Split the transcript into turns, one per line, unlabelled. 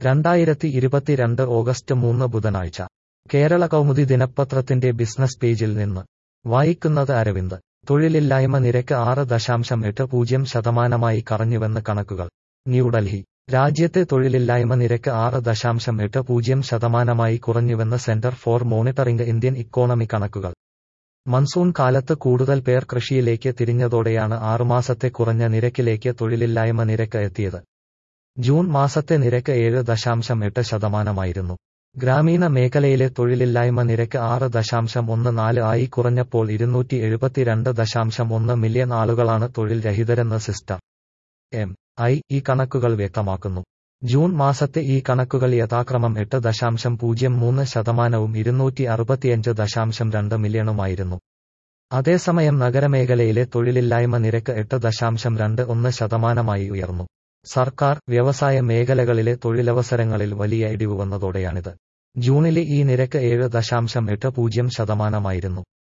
രണ്ടായിരത്തി ഇരുപത്തിരണ്ട് ഓഗസ്റ്റ് മൂന്ന് ബുധനാഴ്ച കേരള കൗമുദി ദിനപത്രത്തിന്റെ ബിസിനസ് പേജിൽ നിന്ന് വായിക്കുന്നത് അരവിന്ദ് തൊഴിലില്ലായ്മ നിരക്ക് ആറ് ദശാംശം എട്ട് പൂജ്യം ശതമാനമായി കറഞ്ഞുവെന്ന് കണക്കുകൾ ന്യൂഡൽഹി രാജ്യത്തെ തൊഴിലില്ലായ്മ നിരക്ക് ആറ് ദശാംശം എട്ട് പൂജ്യം ശതമാനമായി കുറഞ്ഞുവെന്ന് centre for monitoring Indian economy കണക്കുകൾ മൺസൂൺ കാലത്ത് കൂടുതൽ പേർ കൃഷിയിലേക്ക് തിരിഞ്ഞതോടെയാണ് ആറുമാസത്തെ കുറഞ്ഞ നിരക്കിലേക്ക് തൊഴിലില്ലായ്മ നിരക്ക് എത്തിയത് ജൂൺ മാസത്തെ നിരക്ക് ഏഴ് ദശാംശം എട്ട് ശതമാനമായിരുന്നു ഗ്രാമീണ മേഖലയിലെ തൊഴിലില്ലായ്മ നിരക്ക് ആറ് ദശാംശം ഒന്ന് നാല് ആയി കുറഞ്ഞപ്പോൾ ഇരുന്നൂറ്റി എഴുപത്തിരണ്ട് ദശാംശം ഒന്ന് മില്യൺ ആളുകളാണ് തൊഴിൽ രഹിതരെന്ന് സിസ്റ്റർ എം ഐ ഈ കണക്കുകൾ വ്യക്തമാക്കുന്നു ജൂൺ മാസത്തെ ഈ കണക്കുകൾ യഥാക്രമം എട്ട് ദശാംശം പൂജ്യം മൂന്ന് ശതമാനവും ഇരുന്നൂറ്റി അറുപത്തിയഞ്ച് ദശാംശം രണ്ട് മില്യണുമായിരുന്നു അതേസമയം നഗരമേഖലയിലെ തൊഴിലില്ലായ്മ നിരക്ക് എട്ട് ദശാംശം രണ്ട് ഒന്ന് ശതമാനമായി ഉയർന്നു സർക്കാർ വ്യവസായ മേഖലകളിലെ തൊഴിലവസരങ്ങളിൽ വലിയ ഇടിവ് വന്നതോടെയാണിത് ജൂണിലെ ഈ നിരക്ക് ഏഴ് ദശാംശം എട്ട് പൂജ്യം ശതമാനമായിരുന്നു